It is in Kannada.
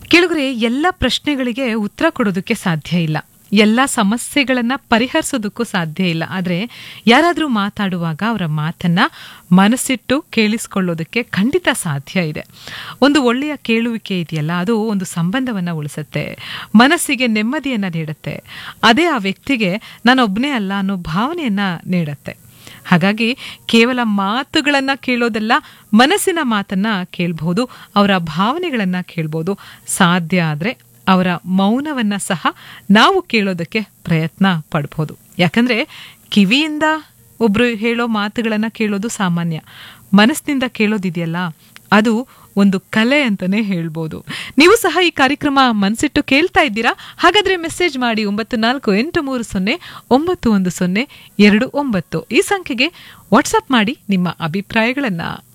ಕೆಳಗರೆ ಎಲ್ಲ ಪ್ರಶ್ನೆಗಳಿಗೆ ಉತ್ತರ ಕೊಡೋದಕ್ಕೆ ಸಾಧ್ಯ ಇಲ್ಲ ಎಲ್ಲ ಸಮಸ್ಯೆಗಳನ್ನ ಪರಿಹರಿಸೋದಕ್ಕೂ ಸಾಧ್ಯ ಇಲ್ಲ ಆದರೆ ಯಾರಾದರೂ ಮಾತಾಡುವಾಗ ಅವರ ಮಾತನ್ನ ಮನಸ್ಸಿಟ್ಟು ಕೇಳಿಸ್ಕೊಳ್ಳೋದಕ್ಕೆ ಖಂಡಿತ ಸಾಧ್ಯ ಇದೆ ಒಂದು ಒಳ್ಳೆಯ ಕೇಳುವಿಕೆ ಇದೆಯಲ್ಲ ಅದು ಒಂದು ಸಂಬಂಧವನ್ನ ಉಳಿಸುತ್ತೆ ಮನಸ್ಸಿಗೆ ನೆಮ್ಮದಿಯನ್ನ ನೀಡುತ್ತೆ ಅದೇ ಆ ವ್ಯಕ್ತಿಗೆ ನಾನೊಬ್ಬನೇ ಅಲ್ಲ ಅನ್ನೋ ಭಾವನೆಯನ್ನ ನೀಡುತ್ತೆ ಹಾಗಾಗಿ ಕೇವಲ ಮಾತುಗಳನ್ನ ಕೇಳೋದಲ್ಲ ಮನಸ್ಸಿನ ಮಾತನ್ನ ಕೇಳಬಹುದು ಅವರ ಭಾವನೆಗಳನ್ನ ಕೇಳ್ಬೋದು ಸಾಧ್ಯ ಆದರೆ ಅವರ ಮೌನವನ್ನ ಸಹ ನಾವು ಕೇಳೋದಕ್ಕೆ ಪ್ರಯತ್ನ ಪಡ್ಬೋದು ಯಾಕಂದ್ರೆ ಕಿವಿಯಿಂದ ಒಬ್ರು ಹೇಳೋ ಮಾತುಗಳನ್ನ ಕೇಳೋದು ಸಾಮಾನ್ಯ ಮನಸ್ಸಿನಿಂದ ಕೇಳೋದಿದೆಯಲ್ಲ ಅದು ಒಂದು ಕಲೆ ಅಂತಾನೆ ಹೇಳ್ಬೋದು ನೀವು ಸಹ ಈ ಕಾರ್ಯಕ್ರಮ ಮನ್ಸಿಟ್ಟು ಕೇಳ್ತಾ ಇದ್ದೀರಾ ಹಾಗಾದ್ರೆ ಮೆಸೇಜ್ ಮಾಡಿ ಒಂಬತ್ತು ನಾಲ್ಕು ಎಂಟು ಮೂರು ಸೊನ್ನೆ ಒಂಬತ್ತು ಒಂದು ಸೊನ್ನೆ ಎರಡು ಒಂಬತ್ತು ಈ ಸಂಖ್ಯೆಗೆ ವಾಟ್ಸಪ್ ಮಾಡಿ ನಿಮ್ಮ ಅಭಿಪ್ರಾಯಗಳನ್ನ